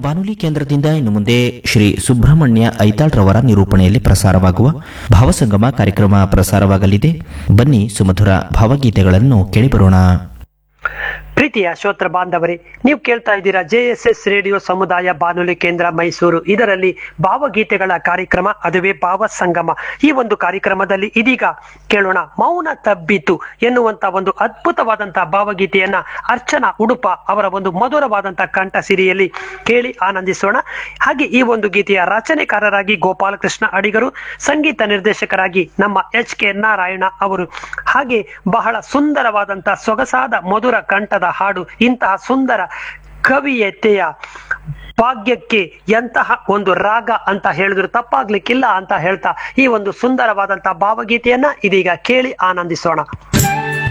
ಬಾನುಲಿ ಕೇಂದ್ರದಿಂದ ಇನ್ನು ಮುಂದೆ ಶ್ರೀ ಸುಬ್ರಹ್ಮಣ್ಯ ಐತಾಳ್ರವರ ನಿರೂಪಣೆಯಲ್ಲಿ ಪ್ರಸಾರವಾಗುವ ಭಾವಸಂಗಮ ಕಾರ್ಯಕ್ರಮ ಪ್ರಸಾರವಾಗಲಿದೆ ಬನ್ನಿ ಸುಮಧುರ ಭಾವಗೀತೆಗಳನ್ನು ಕೇಳಿಬರೋಣ ಪ್ರೀತಿಯ ಶ್ರೋತ್ರ ಬಾಂಧವರೇ ನೀವು ಕೇಳ್ತಾ ಇದ್ದೀರಾ ಜೆ ಎಸ್ ಎಸ್ ರೇಡಿಯೋ ಸಮುದಾಯ ಬಾನುಲಿ ಕೇಂದ್ರ ಮೈಸೂರು ಇದರಲ್ಲಿ ಭಾವಗೀತೆಗಳ ಕಾರ್ಯಕ್ರಮ ಅದುವೇ ಭಾವ ಸಂಗಮ ಈ ಒಂದು ಕಾರ್ಯಕ್ರಮದಲ್ಲಿ ಇದೀಗ ಕೇಳೋಣ ಮೌನ ತಬ್ಬಿತು ಎನ್ನುವಂತ ಒಂದು ಅದ್ಭುತವಾದಂತಹ ಭಾವಗೀತೆಯನ್ನ ಅರ್ಚನಾ ಉಡುಪ ಅವರ ಒಂದು ಮಧುರವಾದಂತಹ ಕಂಠ ಸಿರಿಯಲ್ಲಿ ಕೇಳಿ ಆನಂದಿಸೋಣ ಹಾಗೆ ಈ ಒಂದು ಗೀತೆಯ ರಚನೆಕಾರರಾಗಿ ಗೋಪಾಲಕೃಷ್ಣ ಅಡಿಗರು ಸಂಗೀತ ನಿರ್ದೇಶಕರಾಗಿ ನಮ್ಮ ಎಚ್ ಕೆ ನಾರಾಯಣ ಅವರು ಹಾಗೆ ಬಹಳ ಸುಂದರವಾದಂತಹ ಸೊಗಸಾದ ಮಧುರ ಕಂಠದ ಹಾಡು ಇಂತಹ ಸುಂದರ ಕವಿಯತೆಯ ಭಾಗ್ಯಕ್ಕೆ ಎಂತಹ ಒಂದು ರಾಗ ಅಂತ ಹೇಳಿದ್ರು ತಪ್ಪಾಗ್ಲಿಕ್ಕಿಲ್ಲ ಅಂತ ಹೇಳ್ತಾ ಈ ಒಂದು ಸುಂದರವಾದಂತಹ ಭಾವಗೀತೆಯನ್ನ ಇದೀಗ ಕೇಳಿ ಆನಂದಿಸೋಣ